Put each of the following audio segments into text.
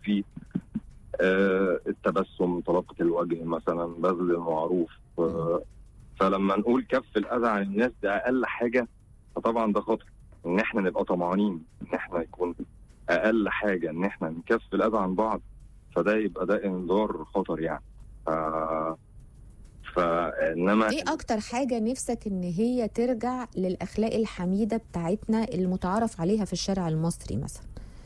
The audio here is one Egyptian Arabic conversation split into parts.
فيه آه التبسم طلاقه الوجه مثلا بذل المعروف آه فلما نقول كف الاذى عن الناس ده اقل حاجه فطبعا ده خطر ان احنا نبقى طمعانين ان احنا يكون اقل حاجه ان احنا نكف الاذى عن بعض فده يبقى ده انذار خطر يعني ف... فانما ايه اكتر حاجه نفسك ان هي ترجع للاخلاق الحميده بتاعتنا المتعارف عليها في الشارع المصري مثلا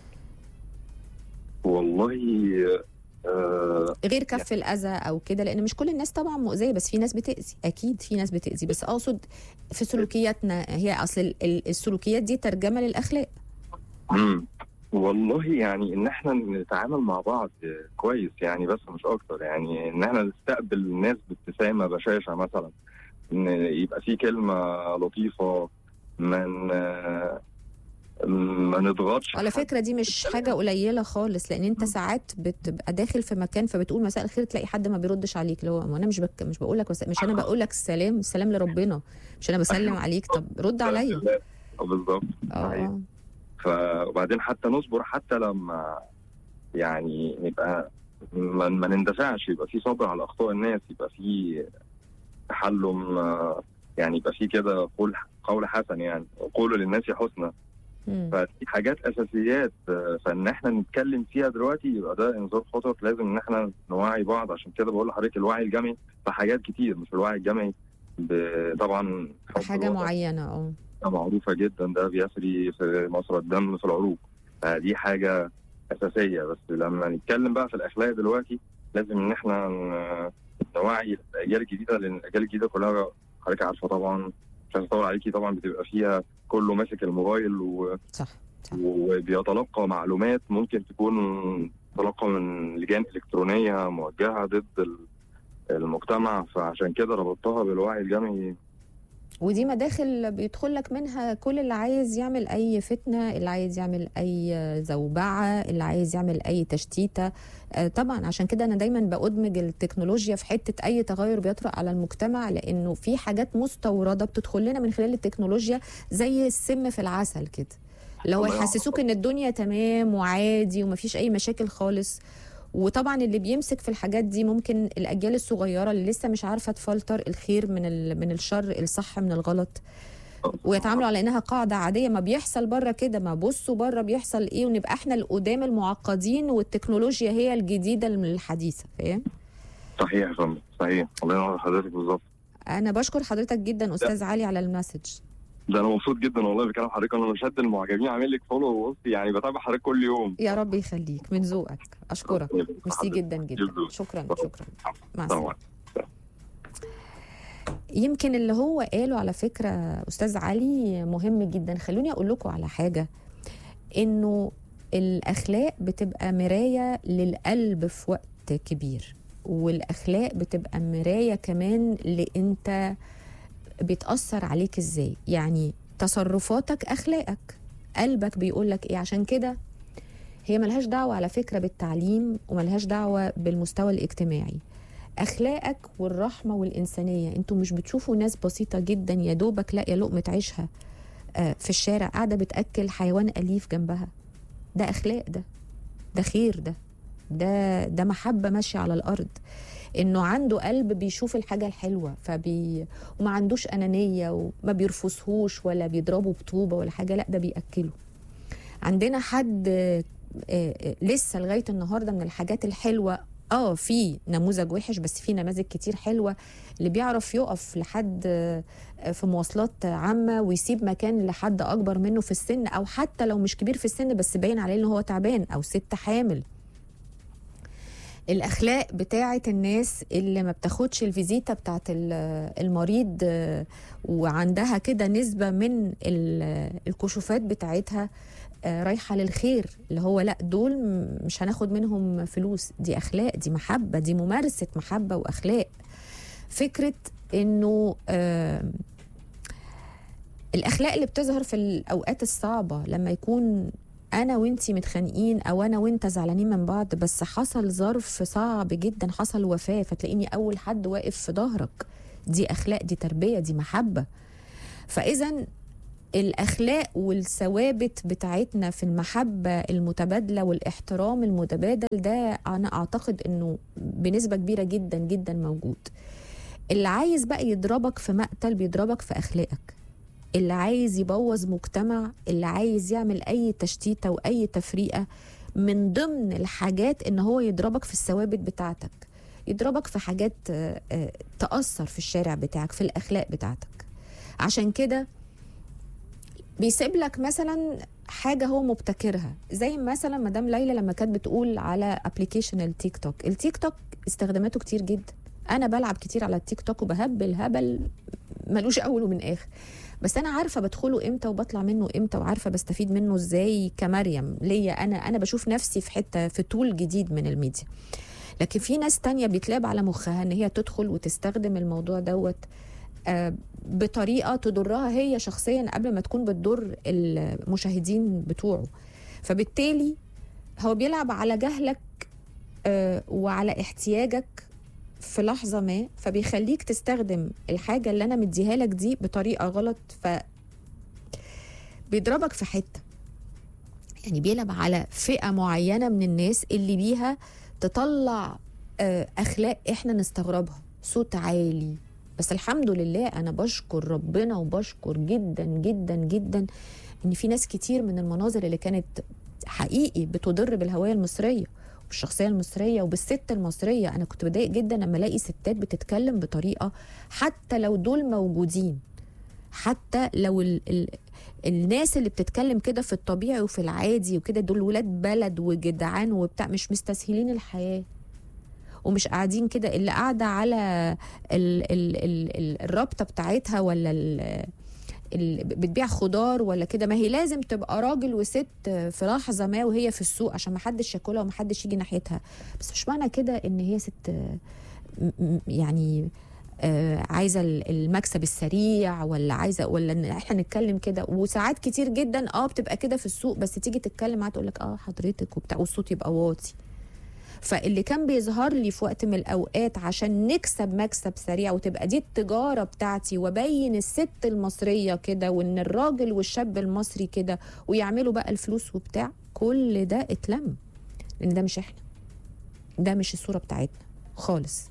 والله آه غير كف الاذى او كده لان مش كل الناس طبعا مؤذيه بس في ناس بتاذي اكيد في ناس بتاذي بس اقصد في سلوكياتنا هي اصل ال- ال- السلوكيات دي ترجمه للاخلاق مم. والله يعني ان احنا نتعامل مع بعض كويس يعني بس مش اكتر يعني ان احنا نستقبل الناس بابتسامه بشاشه مثلا ان يبقى في كلمه لطيفه من ما نضغطش على حد. فكره دي مش حاجه قليله خالص لان انت ساعات بتبقى داخل في مكان فبتقول مساء الخير تلاقي حد ما بيردش عليك اللي هو انا مش بك مش بقول لك مش انا بقول لك السلام السلام لربنا مش انا بسلم عليك طب رد عليا آه، بالظبط اه صحيح. آه. ف وبعدين حتى نصبر حتى لما يعني نبقى ما, ما نندفعش يبقى في صبر على اخطاء الناس يبقى في تحلم آه، يعني يبقى في كده قول قول حسن يعني قولوا للناس حسنى مم. فدي حاجات اساسيات آه، فان احنا نتكلم فيها دلوقتي يبقى ده انذار خطر لازم ان احنا نوعي بعض عشان كده بقول لحضرتك الوعي الجمعي في حاجات كتير مش الوعي الجمعي ب- طبعا حب حاجه الوطن. معينه اه معروفة جدا ده بيسري في مصر الدم في العروق فدي حاجة أساسية بس لما نتكلم بقى في الأخلاق دلوقتي لازم إن إحنا ن- نوعي الأجيال الجديدة لأن الأجيال الجديدة كلها حضرتك عارفة طبعا مش عايز أطول عليكي طبعا بتبقى فيها كله ماسك الموبايل و... صح صح وبيتلقى معلومات ممكن تكون تلقى من لجان إلكترونية موجهة ضد ال- المجتمع فعشان كده ربطتها بالوعي الجمعي ودي مداخل بيدخل لك منها كل اللي عايز يعمل اي فتنه اللي عايز يعمل اي زوبعه اللي عايز يعمل اي تشتيته آه، طبعا عشان كده انا دايما بادمج التكنولوجيا في حته اي تغير بيطرأ على المجتمع لانه في حاجات مستورده بتدخل لنا من خلال التكنولوجيا زي السم في العسل كده اللي هو الله يعوضك. يحسسوك ان الدنيا تمام وعادي ومفيش اي مشاكل خالص وطبعا اللي بيمسك في الحاجات دي ممكن الاجيال الصغيره اللي لسه مش عارفه تفلتر الخير من ال- من الشر الصح من الغلط ويتعاملوا على انها قاعده عاديه ما بيحصل بره كده ما بصوا بره بيحصل ايه ونبقى احنا القدام المعقدين والتكنولوجيا هي الجديده الحديثه فاهم صحيح يا فندم صحيح الله ينور على حضرتك بالظبط انا بشكر حضرتك جدا استاذ علي على المسج ده انا مبسوط جدا والله بكلام حضرتك انا مشهد المعجبين عامل لك فولو بص يعني بتابع حضرتك كل يوم يا رب يخليك من ذوقك اشكرك ميرسي جدا جدا شكرا شكرا مع السلامه طبعا يمكن اللي هو قاله على فكرة أستاذ علي مهم جدا خلوني أقول لكم على حاجة إنه الأخلاق بتبقى مراية للقلب في وقت كبير والأخلاق بتبقى مراية كمان لأنت بتأثر عليك إزاي يعني تصرفاتك أخلاقك قلبك بيقول لك إيه عشان كده هي ملهاش دعوة على فكرة بالتعليم وملهاش دعوة بالمستوى الاجتماعي اخلاقك والرحمه والانسانيه انتوا مش بتشوفوا ناس بسيطه جدا يا دوبك لاقيه لقمه عيشها آه، في الشارع قاعده بتاكل حيوان اليف جنبها ده اخلاق ده ده خير ده ده ده محبه ماشيه على الارض انه عنده قلب بيشوف الحاجه الحلوه فبي وما عندوش انانيه وما بيرفسهوش ولا بيضربه بطوبه ولا حاجه لا ده بياكله عندنا حد آه، آه، لسه لغايه النهارده من الحاجات الحلوه اه في نموذج وحش بس في نماذج كتير حلوه اللي بيعرف يقف لحد آه، في مواصلات عامه ويسيب مكان لحد اكبر منه في السن او حتى لو مش كبير في السن بس باين عليه ان هو تعبان او ست حامل الاخلاق بتاعه الناس اللي ما بتاخدش الفيزيتا بتاعه ال- المريض آه، وعندها كده نسبه من ال- الكشوفات بتاعتها آه، رايحه للخير اللي هو لا دول م- مش هناخد منهم فلوس دي اخلاق دي محبه دي ممارسه محبه واخلاق فكره انه آه الاخلاق اللي بتظهر في الاوقات الصعبه لما يكون انا وانتي متخانقين او انا وانت زعلانين من بعض بس حصل ظرف صعب جدا حصل وفاه فتلاقيني اول حد واقف في ظهرك دي اخلاق دي تربيه دي محبه فاذا الاخلاق والثوابت بتاعتنا في المحبه المتبادله والاحترام المتبادل ده انا اعتقد انه بنسبه كبيره جدا جدا موجود اللي عايز بقى يضربك في مقتل بيضربك في اخلاقك اللي عايز يبوظ مجتمع اللي عايز يعمل اي تشتيته واي تفريقه من ضمن الحاجات ان هو يضربك في الثوابت بتاعتك يضربك في حاجات آه، آه، تاثر في الشارع بتاعك في الاخلاق بتاعتك عشان كده بيسيب لك مثلا حاجه هو مبتكرها زي مثلا مدام ليلى لما كانت بتقول على ابلكيشن التيك توك التيك توك استخداماته كتير جدا انا بلعب كتير على التيك توك وبهبل هبل ملوش اول ومن اخر بس انا عارفه بدخله امتى وبطلع منه امتى وعارفه بستفيد منه ازاي كمريم ليا انا انا بشوف نفسي في حته في طول جديد من الميديا لكن في ناس تانية بيتلعب على مخها ان هي تدخل وتستخدم الموضوع دوت آه، بطريقه تضرها هي شخصيا قبل ما تكون بتضر المشاهدين بتوعه فبالتالي هو بيلعب على جهلك آه، وعلى احتياجك في لحظه ما فبيخليك تستخدم الحاجه اللي انا مديها لك دي بطريقه غلط ف بيضربك في حته يعني بيلعب على فئه معينه من الناس اللي بيها تطلع آه، اخلاق احنا نستغربها صوت عالي بس الحمد لله انا بشكر ربنا وبشكر جدا جدا جدا ان في ناس كتير من المناظر اللي كانت حقيقي بتضر بالهويه المصريه بالشخصيه المصريه وبالست المصريه انا كنت بضايق جدا لما الاقي ستات بتتكلم بطريقه حتى لو دول موجودين حتى لو ال ال الناس اللي بتتكلم كده في الطبيعي وفي العادي وكده دول ولاد بلد وجدعان وبتاع مش مستسهلين الحياه ومش قاعدين كده اللي قاعده على ال ال ال ال الرابطه بتاعتها ولا ال ال بتبيع خضار ولا كده ما هي لازم تبقى راجل وست في لحظه ما وهي في السوق عشان ما حدش ياكلها وما حدش يجي ناحيتها بس مش معنى كده ان هي ست م- م- يعني آه، عايزه ال- المكسب السريع ولا عايزه ولا ان احنا نتكلم كده وساعات كتير جدا اه بتبقى كده في السوق بس تيجي تتكلم معاها تقول لك اه حضرتك وبتاع والصوت يبقى واطي فاللي كان بيظهر لي في وقت من الاوقات عشان نكسب مكسب سريع وتبقى دي التجاره بتاعتي وابين الست المصريه كده وان الراجل والشاب المصري كده ويعملوا بقى الفلوس وبتاع كل ده اتلم لان ده مش احنا ده مش الصوره بتاعتنا خالص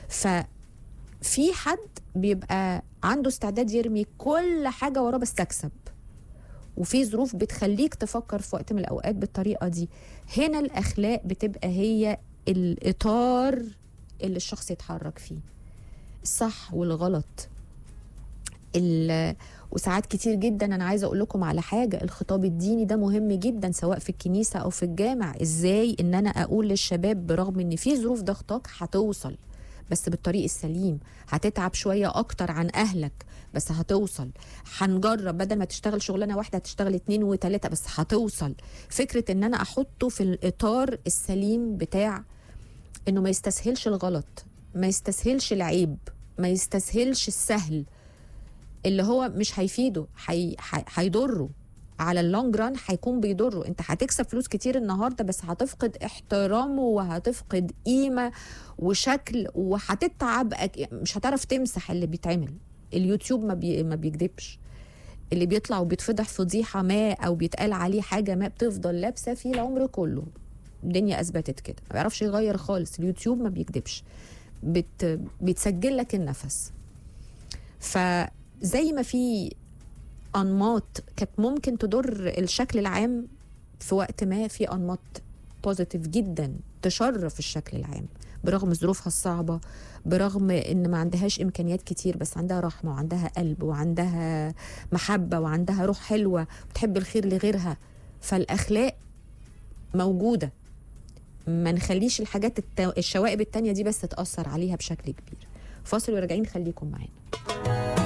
ففي حد بيبقى عنده استعداد يرمي كل حاجه وراه بس اكسب وفي ظروف بتخليك تفكر في وقت من الاوقات بالطريقه دي هنا الاخلاق بتبقى هي الاطار اللي الشخص يتحرك فيه الصح والغلط ال- وساعات كتير جدا انا عايزه اقول لكم على حاجه الخطاب الديني ده مهم جدا سواء في الكنيسه او في الجامع ازاي ان انا اقول للشباب برغم ان في ظروف ضغطك هتوصل بس بالطريق السليم هتتعب شويه اكتر عن اهلك بس هتوصل هنجرب بدل ما تشتغل شغلانه واحده هتشتغل اتنين وتلاته بس هتوصل فكره ان انا احطه في الاطار السليم بتاع انه ما يستسهلش الغلط ما يستسهلش العيب ما يستسهلش السهل اللي هو مش هيفيده هي- هي- هيضره على اللونج ران هيكون بيضره انت هتكسب فلوس كتير النهارده بس هتفقد احترامه وهتفقد قيمه وشكل وهتتعب أك- مش هتعرف تمسح اللي بيتعمل اليوتيوب ما, بي ما بيكذبش اللي بيطلع وبيتفضح فضيحه ما او بيتقال عليه حاجه ما بتفضل لابسه فيه العمر كله الدنيا اثبتت كده ما بيعرفش يغير خالص اليوتيوب ما بيكذبش بت بيتسجل لك النفس فزي ما في انماط كانت ممكن تضر الشكل العام في وقت ما في انماط بوزيتيف جدا تشرف الشكل العام برغم ظروفها الصعبه برغم ان ما عندهاش امكانيات كتير بس عندها رحمه وعندها قلب وعندها محبه وعندها روح حلوه بتحب الخير لغيرها فالاخلاق موجوده ما نخليش الحاجات الت... الشوائب التانية دي بس تأثر عليها بشكل كبير فاصل وراجعين خليكم معانا